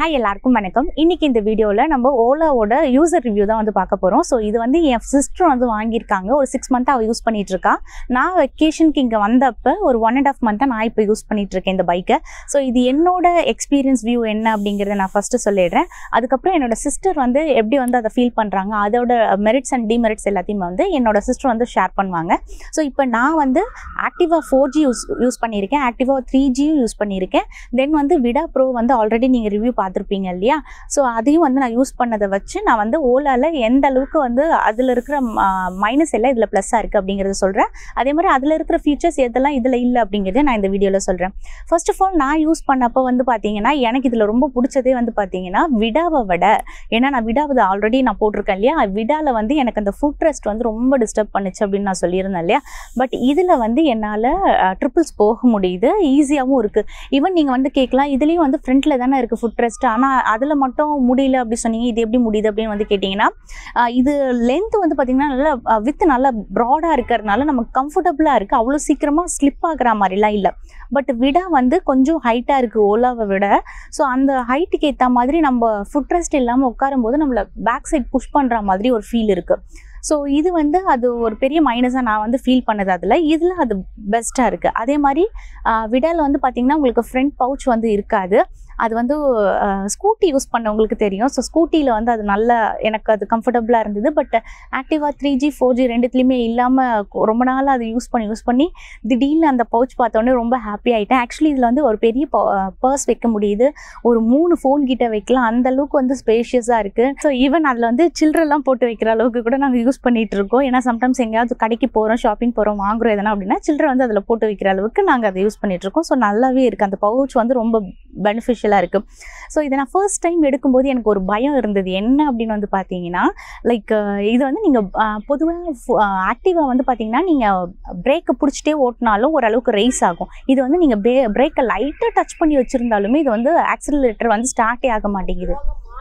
hi எல்லாருக்கும் வணக்கம் இன்னைக்கு இந்த வீடியோவில் நம்ம ஓலாவோட யூசர் ரிவ்யூ தான் வந்து பார்க்க போகிறோம் ஸோ இது வந்து என் சிஸ்டர் வந்து வாங்கியிருக்காங்க ஒரு சிக்ஸ் மந்த்தாக அவள் யூஸ் பண்ணிட்டு இருக்கா நான் வெக்கேஷனுக்கு இங்கே வந்தப்போ ஒரு ஒன் அண்ட் ஆஃப் மந்த்தாக நான் இப்போ யூஸ் பண்ணிட்டு இருக்கேன் இந்த பைக்கை ஸோ இது என்னோட எக்ஸ்பீரியன்ஸ் வியூ என்ன அப்படிங்கிறத நான் ஃபஸ்ட்டு சொல்லிடுறேன் அதுக்கப்புறம் என்னோட சிஸ்டர் வந்து எப்படி வந்து அதை ஃபீல் பண்ணுறாங்க அதோட மெரிட்ஸ் அண்ட் டிமெரிட்ஸ் எல்லாத்தையுமே வந்து என்னோட சிஸ்டர் வந்து ஷேர் பண்ணுவாங்க ஸோ இப்போ நான் வந்து Activa four G use use பண்ணியிருக்கேன் ஆக்டிவா த்ரீ ஜியும் யூஸ் பண்ணியிருக்கேன் தென் வந்து விடா ப்ரோ வந்து ஆல்ரெடி நீங்கள் ரிவ்யூ பார்த்துருப்பீங்க இல்லையா ஸோ அதையும் வந்து நான் யூஸ் பண்ணதை வச்சு நான் வந்து ஓலாவில் எந்த அளவுக்கு வந்து அதில் இருக்கிற மைனஸ் எல்லாம் இதில் ப்ளஸ்ஸாக இருக்குது அப்படிங்கிறத சொல்கிறேன் அதே மாதிரி அதில் இருக்கிற ஃபீச்சர்ஸ் எதெல்லாம் இதில் இல்லை அப்படிங்கிறத நான் இந்த வீடியோவில் சொல்கிறேன் ஃபர்ஸ்ட் ஆஃப் ஆல் நான் யூஸ் பண்ணப்போ வந்து பார்த்தீங்கன்னா எனக்கு இதில் ரொம்ப பிடிச்சதே வந்து பார்த்தீங்கன்னா விடாவை விட ஏன்னா நான் விடாவது ஆல்ரெடி நான் போட்டிருக்கேன் இல்லையா விடாவில் வந்து எனக்கு அந்த ஃபுட் ரெஸ்ட் வந்து ரொம்ப டிஸ்டர்ப் பண்ணுச்சு அப்படின்னு நான் சொல்லியிருந்தேன் இல்லையா பட் இதில் வந்து என்னால் ட்ரிபிள்ஸ் போக முடியுது ஈஸியாகவும் இருக்குது ஈவன் நீங்கள் வந்து கேட்கலாம் இதுலேயும் வந்து ஃப்ரண்ட்டில் தானே இருக்குது ஃபுட் ரெஸ்ட் ஆனால் அதில் மட்டும் முடியல அப்படி சொன்னீங்க இது எப்படி முடியுது அப்படின்னு வந்து கேட்டிங்கன்னா ஆஹ் இது லென்த் வந்து பார்த்திங்கன்னா நல்லா வித் நல்லா ப்ராடாக இருக்கிறதுனால நமக்கு கம்ஃபர்டபுளாக இருக்குது அவ்வளோ சீக்கிரமாக ஸ்லிப் ஆகுற மாதிரிலாம் இல்லை பட் விட வந்து கொஞ்சம் ஹைட்டாக இருக்குது ஓலாவை விட ஸோ அந்த ஹைட்டுக்கு ஏற்ற மாதிரி நம்ம ஃபுட் ரெஸ்ட் இல்லாமல் உட்காரும்போது நம்மளை பேக் சைட் புஷ் பண்ணுற மாதிரி ஒரு ஃபீல் இருக்குது ஸோ இது வந்து அது ஒரு பெரிய மைனஸாக நான் வந்து ஃபீல் பண்ணது அதில் இதில் அது பெஸ்ட்டாக இருக்குது அதே மாதிரி விடாவில் வந்து பார்த்திங்கன்னா உங்களுக்கு ஃப்ரண்ட் பவுச் வந்து இருக்காது அது வந்து ஸ்கூட்டி யூஸ் பண்ணவங்களுக்கு தெரியும் ஸோ ஸ்கூட்டியில் வந்து அது நல்ல எனக்கு அது கம்ஃபர்டபுளாக இருந்தது but Activa three G four G ரெண்டுத்துலேயுமே இல்லாமல் ரொம்ப நாளாக அது யூஸ் பண்ணி யூஸ் பண்ணி திடீர்னு அந்த பவுச் பார்த்தோன்னே ரொம்ப ஹாப்பி ஆகிட்டேன் ஆக்சுவலி இதில் வந்து ஒரு பெரிய பர்ஸ் வைக்க முடியுது ஒரு மூணு ஃபோன் கிட்ட வைக்கலாம் அந்த அளவுக்கு வந்து ஸ்பேஷியஸாக இருக்குது ஸோ ஈவன் அதில் வந்து சில்லறெல்லாம் போட்டு வைக்கிற அளவுக்கு கூட நாங்கள் யூஸ் பண்ணிகிட்டு இருக்கோம் ஏன்னா சம்டைம்ஸ் எங்கேயாவது கடைக்கு போகிறோம் ஷாப்பிங் போகிறோம் வாங்குறோம் எதனா அப்படின்னா சில்லறை வந்து அதில் போட்டு வைக்கிற அளவுக்கு நாங்கள் அதை யூஸ் பண்ணிகிட்டு இருக்கோம் ஸோ நல்லாவே இருக்குது அந்த பவுச் வந்து ரொம்ப பெனிஃபிஷியலாக இருக்குது ஸோ இதை நான் ஃபர்ஸ்ட் டைம் எடுக்கும்போது எனக்கு ஒரு பயம் இருந்தது என்ன அப்படின்னு வந்து பார்த்தீங்கன்னா லைக் இது வந்து நீங்கள் பொதுவாக ஆக்டிவாக வந்து பார்த்தீங்கன்னா நீங்கள் பிரேக்கை பிடிச்சிட்டே ஓட்டினாலும் ஓரளவுக்கு ரைஸ் ஆகும் இது வந்து நீங்கள் பிரே பிரேக்கை லைட்டாக டச் பண்ணி வச்சுருந்தாலுமே இது வந்து ஆக்சிலரேட்டர் வந்து ஸ்டார்ட்டே ஆக மாட்டேங்குது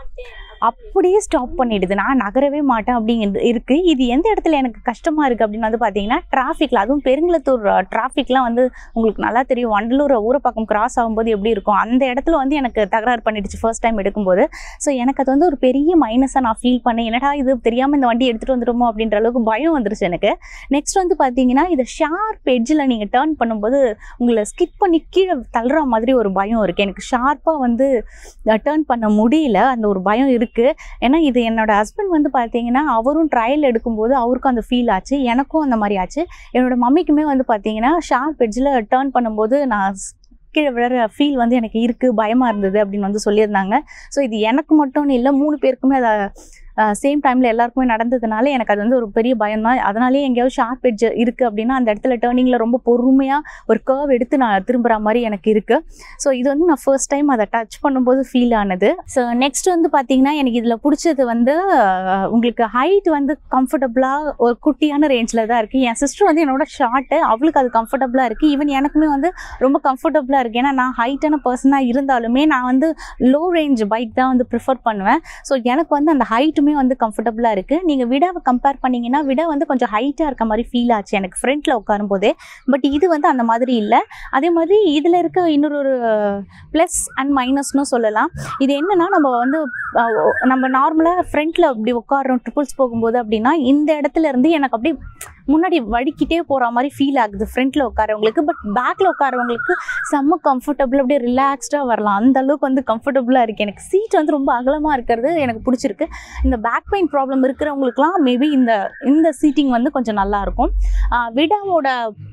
அப்படியே ஸ்டாப் பண்ணிடுது நான் நகரவே மாட்டேன் அப்படிங்கிறது இருக்குது இது எந்த இடத்துல எனக்கு கஷ்டமாக இருக்குது அப்படின்னு வந்து பார்த்தீங்கன்னா டிராஃபிக்கில் அதுவும் பெருங்குளத்தூர் டிராஃபிக்லாம் வந்து உங்களுக்கு நல்லா தெரியும் வண்டலூர் ஊரப்பாக்கம் கிராஸ் ஆகும்போது எப்படி இருக்கும் அந்த இடத்துல வந்து எனக்கு தகராறு பண்ணிடுச்சு ஃபர்ஸ்ட் டைம் எடுக்கும்போது ஸோ எனக்கு அது வந்து ஒரு பெரிய மைனஸாக நான் ஃபீல் பண்ணேன் என்னடா இது தெரியாமல் இந்த வண்டி எடுத்துகிட்டு வந்துடுமோ அப்படின்ற அளவுக்கு பயம் வந்துருச்சு எனக்கு நெக்ஸ்ட் வந்து பார்த்தீங்கன்னா இதை ஷார்ப் எட்ஜில் நீங்கள் டேர்ன் பண்ணும்போது உங்களை ஸ்கிப் பண்ணி கீழே தள்ளுற மாதிரி ஒரு பயம் இருக்குது எனக்கு ஷார்ப்பாக வந்து டேர்ன் பண்ண முடியல அந்த ஒரு பயம் இருக்குது ஏன்னா இது என்னோட ஹஸ்பண்ட் வந்து பார்த்தீங்கன்னா அவரும் ட்ரையல் எடுக்கும்போது அவருக்கும் அந்த ஃபீல் ஆச்சு எனக்கும் அந்த மாதிரி ஆச்சு என்னோட மம்மிக்குமே வந்து பார்த்தீங்கன்னா ஷார்ப் எட்ஜில் டேர்ன் பண்ணும்போது நான் கீழே விழுற ஃபீல் வந்து எனக்கு இருக்குது பயமாக இருந்தது அப்படின்னு வந்து சொல்லியிருந்தாங்க ஸோ இது எனக்கு மட்டும்னு இல்லை மூணு பேருக்குமே அதை சேம் டைமில் எல்லாருக்குமே நடந்ததுனால எனக்கு அது வந்து ஒரு பெரிய பயம் தான் அதனாலேயே எங்கேயாவது ஷார்ப் எட்ஜ் இருக்குது அப்படின்னா அந்த இடத்துல டேர்னிங்கில் ரொம்ப பொறுமையாக ஒரு கர்வ் எடுத்து நான் திரும்புகிற மாதிரி எனக்கு இருக்குது ஸோ இது வந்து நான் ஃபர்ஸ்ட் டைம் அதை டச் பண்ணும்போது ஃபீல் ஆனது ஸோ நெக்ஸ்ட் வந்து பார்த்தீங்கன்னா எனக்கு இதில் பிடிச்சது வந்து உங்களுக்கு ஹைட் வந்து கம்ஃபர்டபுளாக ஒரு குட்டியான ரேஞ்சில் தான் இருக்குது என் சிஸ்டர் வந்து என்னோட ஷார்ட்டு அவளுக்கு அது கம்ஃபர்டபுளாக இருக்குது ஈவன் எனக்குமே வந்து ரொம்ப கம்ஃபர்டபுளாக இருக்குது ஏன்னா நான் ஹைட்டான பர்சனாக இருந்தாலுமே நான் வந்து லோ ரேஞ்ச் பைக் தான் வந்து ப்ரிஃபர் பண்ணுவேன் ஸோ எனக்கு வந்து அந்த ஹைட்டுமே வந்து கம்ஃபர்டபுளாக இருக்குது நீங்கள் விடாவை கம்பேர் பண்ணிங்கன்னா விடா வந்து கொஞ்சம் ஹைட்டாக இருக்க மாதிரி ஃபீல் ஆச்சு எனக்கு ஃப்ரண்ட்டில் உட்காரும் போதே பட் இது வந்து அந்த மாதிரி இல்லை அதே மாதிரி இதில் இருக்க இன்னொரு ஒரு ப்ளஸ் அண்ட் மைனஸ்னு சொல்லலாம் இது என்னென்னா நம்ம வந்து நம்ம நார்மலாக ஃப்ரண்ட்டில் அப்படி உட்காரோம் ட்ரிபிள்ஸ் போகும்போது அப்படின்னா இந்த இடத்துல இருந்து எனக்கு அப்படி முன்னாடி வடிக்கிட்டே போகிற மாதிரி ஃபீல் ஆகுது ஃப்ரண்ட்டில் உட்காரவங்களுக்கு பட் பேக்கில் உட்காரவங்களுக்கு செம்ம கம்ஃபர்டபுள் அப்படியே ரிலாக்ஸ்டாக வரலாம் அந்த அளவுக்கு வந்து கம்ஃபர்டபுளாக இருக்குது எனக்கு சீட் வந்து ரொம்ப அகலமாக இருக்கிறது எனக்கு பிடிச்சிருக்கு இந்த பேக் பெயின் ப்ராப்ளம் இருக்கிறவங்களுக்குலாம் மேபி இந்த இந்த சீட்டிங் வந்து கொஞ்சம் நல்லாயிருக்கும் விடாவோட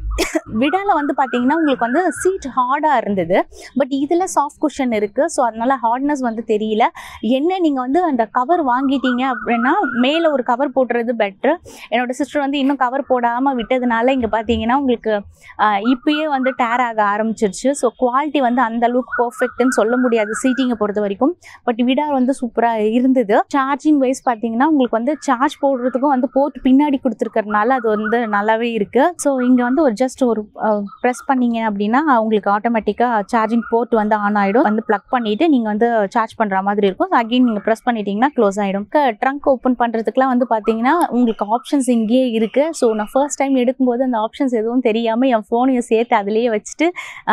விடால வந்து பார்த்தீங்கன்னா உங்களுக்கு வந்து சீட் ஹார்டாக இருந்தது பட் இதில் சாஃப்ட் குஷன் இருக்குது ஸோ அதனால் ஹார்ட்னஸ் வந்து தெரியல என்ன நீங்கள் வந்து அந்த கவர் வாங்கிட்டீங்க அப்படின்னா மேலே ஒரு கவர் போட்டுறது பெட்ரு என்னோட சிஸ்டர் வந்து இன்னும் கவர் போடாமல் விட்டதுனால இங்கே பார்த்தீங்கன்னா உங்களுக்கு இப்பயே வந்து டேர் ஆக ஆரம்பிச்சிருச்சு ஸோ குவாலிட்டி வந்து அந்த அளவுக்கு பர்ஃபெக்ட்னு சொல்ல முடியாது சீட்டிங்கை பொறுத்த வரைக்கும் பட் விடா வந்து சூப்பராக இருந்தது சார்ஜிங் வைஸ் பார்த்தீங்கன்னா உங்களுக்கு வந்து சார்ஜ் போடுறதுக்கும் வந்து போர்ட் பின்னாடி கொடுத்துருக்கறனால அது வந்து நல்லாவே இருக்குது ஸோ இங்கே வந்து ஒரு ஜஸ்ட் ஒரு ப்ரெஸ் பண்ணீங்க அப்படின்னா உங்களுக்கு ஆட்டோமேட்டிக்காக சார்ஜிங் போர்ட் வந்து ஆன் ஆகிடும் வந்து ப்ளக் பண்ணிவிட்டு நீங்கள் வந்து சார்ஜ் பண்ணுற மாதிரி இருக்கும் அகைன் நீங்கள் ப்ரெஸ் பண்ணிட்டீங்கன்னா க்ளோஸ் ஆகிடும் ட்ரங்க் ஓப்பன் பண்ணுறதுக்குலாம் வந்து பார்த்தீங்கன்னா உங்களுக்கு ஆப்ஷன்ஸ் இங்கேயே இருக்குது ஸோ நான் ஃபர்ஸ்ட் டைம் எடுக்கும்போது அந்த ஆப்ஷன்ஸ் எதுவும் தெரியாமல் என் ஃபோனையும் சேர்த்து அதிலேயே வச்சுட்டு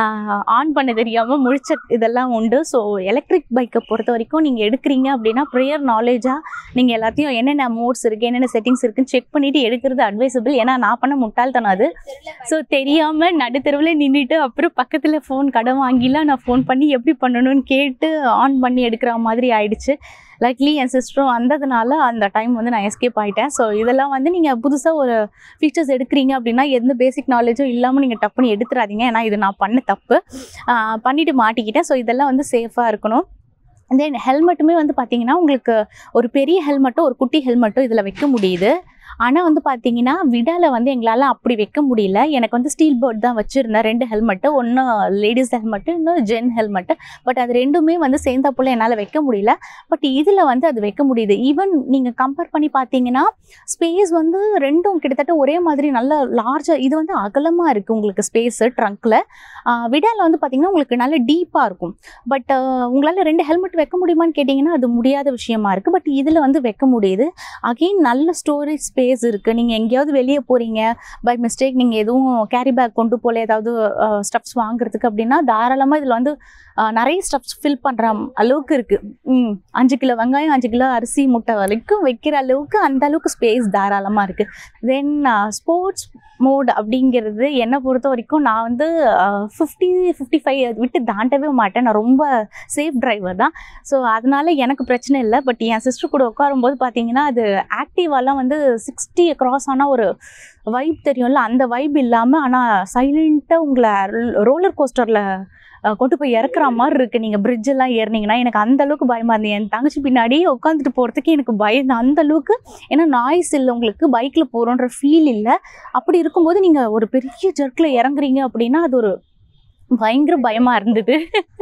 ஆன் பண்ண தெரியாமல் முழிச்ச இதெல்லாம் உண்டு ஸோ எலக்ட்ரிக் பைக்கை பொறுத்த வரைக்கும் நீங்கள் எடுக்கிறீங்க அப்படின்னா ப்ரேயர் நாலேஜாக நீங்கள் எல்லாத்தையும் என்னென்ன மோட்ஸ் இருக்குது என்னென்ன செட்டிங்ஸ் இருக்குன்னு செக் பண்ணிவிட்டு எடுக்கிறது அட்வைசபிள் ஏன்னா நான் பண்ண முட்டாள்தனம் அது ஸோ தெரியாமல் நடுத்தெருவில் நின்றுட்டு அப்புறம் பக்கத்தில் ஃபோன் கடன் வாங்கிலாம் நான் ஃபோன் பண்ணி எப்படி பண்ணணும்னு கேட்டு ஆன் பண்ணி எடுக்கிற மாதிரி ஆயிடுச்சு லக்லி என் சிஸ்டரும் வந்ததுனால அந்த டைம் வந்து நான் எஸ்கேப் ஆகிட்டேன் ஸோ இதெல்லாம் வந்து நீங்கள் புதுசாக ஒரு ஃபீச்சர்ஸ் எடுக்கிறீங்க அப்படின்னா எந்த பேசிக் நாலேஜும் இல்லாமல் நீங்கள் டப்புன்னு எடுத்துறாதீங்க ஏன்னா இது நான் பண்ண தப்பு ஆஹ் பண்ணிட்டு மாட்டிக்கிட்டேன் ஸோ இதெல்லாம் வந்து சேஃபாக இருக்கணும் தென் ஹெல்மெட்டுமே வந்து பார்த்தீங்கன்னா உங்களுக்கு ஒரு பெரிய ஹெல்மெட்டும் ஒரு குட்டி ஹெல்மெட்டும் இதில் வைக்க முடியுது ஆனால் வந்து பார்த்தீங்கன்னா விடால வந்து எங்களால் அப்படி வைக்க முடியல எனக்கு வந்து ஸ்டீல் போர்ட் தான் வச்சுருந்தேன் ரெண்டு ஹெல்மெட்டு ஒன்று லேடிஸ் ஹெல்மெட்டு இன்னும் ஜென் ஹெல்மெட்டு பட் அது ரெண்டுமே வந்து சேர்ந்தா போல் என்னால் வைக்க முடியல பட் இதில் வந்து அது வைக்க முடியுது ஈவன் நீங்கள் கம்பேர் பண்ணி பார்த்தீங்கன்னா ஸ்பேஸ் வந்து ரெண்டும் கிட்டத்தட்ட ஒரே மாதிரி நல்ல லார்ஜாக இது வந்து அகலமாக இருக்குது உங்களுக்கு ஸ்பேஸு ட்ரங்க்கில் விடால வந்து பார்த்தீங்கன்னா உங்களுக்கு நல்ல டீப்பாக இருக்கும் பட் உங்களால் ரெண்டு ஹெல்மெட் வைக்க முடியுமான்னு கேட்டிங்கன்னா அது முடியாத விஷயமா இருக்குது பட் இதில் வந்து வைக்க முடியுது அகெயின் நல்ல ஸ்டோரேஜ் ஸ்பேஸ் இருக்குது நீங்கள் எங்கேயாவது வெளியே போகிறீங்க பை மிஸ்டேக் நீங்கள் எதுவும் கேரி பேக் கொண்டு போல ஏதாவது ஸ்டப்ஸ் வாங்குறதுக்கு அப்படின்னா தாராளமாக இதில் வந்து அஹ், நிறைய ஸ்டப்ஸ் ஃபில் பண்ணுற அளவுக்கு இருக்குது ம் அஞ்சு கிலோ வெங்காயம் அஞ்சு கிலோ அரிசி முட்டை வரைக்கும் வைக்கிற அளவுக்கு அந்த அளவுக்கு ஸ்பேஸ் தாராளமாக இருக்குது தென் ஸ்போர்ட்ஸ் மோட் அப்படிங்கிறது என்னை பொறுத்த வரைக்கும் நான் வந்து ஃபிஃப்டி ஃபிஃப்டி ஃபைவ் விட்டு தாண்டவே மாட்டேன் நான் ரொம்ப சேஃப் டிரைவர் தான் ஸோ அதனால எனக்கு பிரச்சனை இல்லை பட் என் சிஸ்டர் கூட உட்காரும்போது பார்த்தீங்கன்னா அது ஆக்டிவாலாம் வந்து சிக்ஸ்டி கிராஸ் ஆனால் ஒரு வைப் தெரியும்ல அந்த வைப் இல்லாமல் ஆனால் சைலண்ட்டாக உங்களை ரோலர் கோஸ்டரில் கொண்டு போய் இறக்குற மாதிரி இருக்குது நீங்கள் bridge எல்லாம் ஏறினீங்கன்னா எனக்கு அந்த அளவுக்கு பயமாக இருந்தது என் தங்கச்சி பின்னாடியே உட்காந்துட்டு போகிறதுக்கு எனக்கு பயம் அந்த அளவுக்கு ஏன்னா நாய்ஸ் இல்லை உங்களுக்கு பைக்கில் போகிறோன்ற ஃபீல் இல்லை அப்படி இருக்கும்போது நீங்கள் ஒரு பெரிய ஜர்க்கில் இறங்குறீங்க அப்படின்னா அது ஒரு பயங்கர பயமாக இருந்தது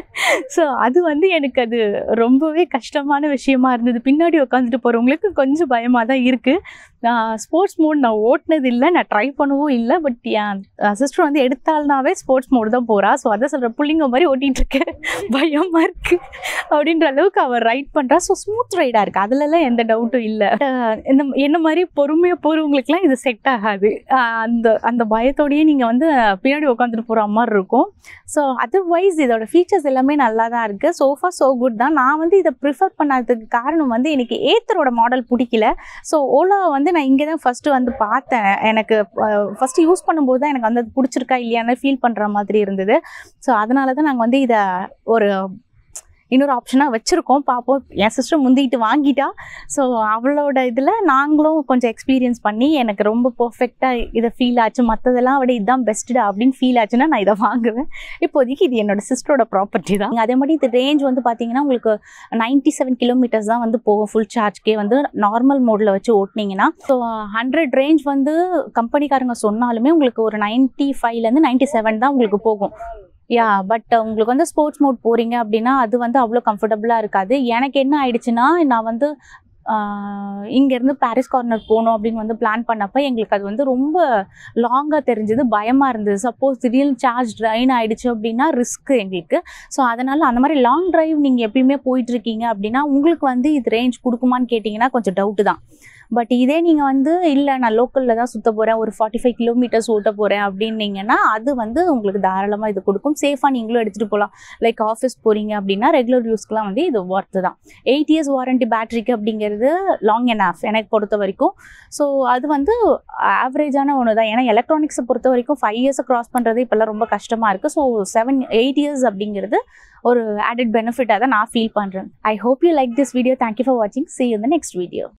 ஸோ அது வந்து எனக்கு அது ரொம்பவே கஷ்டமான விஷயமா இருந்தது பின்னாடி உட்காந்துட்டு போகிறவங்களுக்கு கொஞ்சம் பயமாக தான் இருக்குது ஸ்போர்ட்ஸ் மோட் நான் ஓட்டினது இல்லை நான் ட்ரை பண்ணவும் இல்லை பட் என் சிஸ்டர் வந்து எடுத்தால்னாவே ஸ்போர்ட்ஸ் மோட் தான் போகிறா ஸோ அதை சொல்கிற புள்ளிங்க மாதிரி ஓட்டிகிட்டு இருக்கேன் பயமாக இருக்குது அப்படின்ற அளவுக்கு அவள் ரைட் பண்ணுறா ஸோ ஸ்மூத் ரைடாக இருக்குது அதுலலாம் எந்த டவுட்டும் இல்லை இந்த என்ன மாதிரி பொறுமையாக போகிறவங்களுக்குலாம் இது செட் ஆகாது ஆஹ் அந்த அந்த பயத்தோடயே நீங்கள் வந்து பின்னாடி உட்காந்துட்டு போகிற மாதிரி இருக்கும் ஸோ அதர்வைஸ் இதோட ஃபீச்சர்ஸ் எல்லாமே நல்லா தான் இருக்குது சோஃபா ஸோ குட் தான் நான் வந்து இதை ப்ரிஃபர் பண்ணாததுக்கு காரணம் வந்து எனக்கு ஏத்தரோட மாடல் பிடிக்கல ஸோ ஓலா வந்து நான் இங்கே தான் ஃபஸ்ட்டு வந்து பார்த்தேன் எனக்கு ஃபஸ்ட்டு யூஸ் பண்ணும்போது தான் எனக்கு வந்து அது பிடிச்சிருக்கா இல்லையான்னு ஃபீல் பண்ணுற மாதிரி இருந்தது ஸோ அதனால தான் நாங்கள் வந்து இதை ஒரு இன்னொரு ஆப்ஷனாக வச்சுருக்கோம் பார்ப்போம் என் சிஸ்டர் முந்திக்கிட்டு வாங்கிட்டா ஸோ அவளோட இதில் நாங்களும் கொஞ்சம் எக்ஸ்பீரியன்ஸ் பண்ணி எனக்கு ரொம்ப பர்ஃபெக்டாக இதை ஃபீல் ஆச்சு மற்றதெல்லாம் விட இதுதான் பெஸ்ட்டு அப்படின்னு ஃபீல் ஆச்சுன்னா நான் இதை வாங்குவேன் இப்போதைக்கு இது என்னோட சிஸ்டரோட ப்ராப்பர்ட்டி தான் அதே மாதிரி இது ரேஞ்ச் வந்து பார்த்தீங்கன்னா உங்களுக்கு நைன்ட்டி செவன் கிலோமீட்டர்ஸ் தான் வந்து போகும் ஃபுல் சார்ஜ்க்கே வந்து நார்மல் மோடில் வச்சு ஓட்டினீங்கன்னா ஸோ ஹண்ட்ரட் ரேஞ்ச் வந்து கம்பெனிக்காரங்க சொன்னாலுமே உங்களுக்கு ஒரு நைன்ட்டி ஃபைவ்லேருந்து நைன்ட்டி செவன் தான் உங்களுக்கு போகும் யா பட் உங்களுக்கு வந்து ஸ்போர்ட்ஸ் மோட் போகிறீங்க அப்படின்னா அது வந்து அவ்வளோ கம்ஃபர்டபுளாக இருக்காது எனக்கு என்ன ஆயிடுச்சுன்னா நான் வந்து ஆஹ் இங்கேருந்து பாரிஸ் கார்னர் போகணும் அப்படின்னு வந்து பிளான் பண்ணப்போ எங்களுக்கு அது வந்து ரொம்ப லாங்காக தெரிஞ்சது பயமாக இருந்தது சப்போஸ் திடீர்னு சார்ஜ் ட்ரைன் ஆயிடுச்சு அப்படின்னா ரிஸ்க்கு எங்களுக்கு ஸோ அதனால் அந்த மாதிரி லாங் டிரைவ் நீங்கள் எப்பயுமே போயிட்டு இருக்கீங்க அப்படின்னா உங்களுக்கு வந்து இது ரேஞ்ச் கொடுக்குமான்னு கேட்டிங்கன்னா கொஞ்சம் டவுட்டு தான் பட் இதே நீங்கள் வந்து இல்லை நான் லோக்கலில் தான் சுற்ற போகிறேன் ஒரு ஃபார்ட்டி ஃபைவ் கிலோமீட்டர்ஸ் ஓட்ட போகிறேன் அப்படின்னீங்கன்னா அது வந்து உங்களுக்கு தாராளமாக இது கொடுக்கும் சேஃபாக நீங்களும் எடுத்துகிட்டு போகலாம் லைக் ஆஃபீஸ் போகிறீங்க அப்படின்னா ரெகுலர் யூஸ்க்குலாம் வந்து இது ஒர்த்து தான் எயிட் இயர்ஸ் வாரண்டி பேட்டரிக்கு அப்படிங்கிறது லாங் அண்ட் ஆஃப் எனக்கு பொறுத்த வரைக்கும் ஸோ அது வந்து ஆவரேஜான ஒன்று தான் ஏன்னா எலக்ட்ரானிக்ஸை பொறுத்த வரைக்கும் ஃபைவ் இயர்ஸை க்ராஸ் பண்ணுறது இப்போல்லாம் ரொம்ப கஷ்டமாக இருக்குது ஸோ செவன் எயிட் இயர்ஸ் அப்படிங்கிறது ஒரு ஆடட் பெனிஃபிட்டாக தான் நான் ஃபீல் பண்ணுறேன் I hope you like this video thank you for வாட்சிங் see you the next video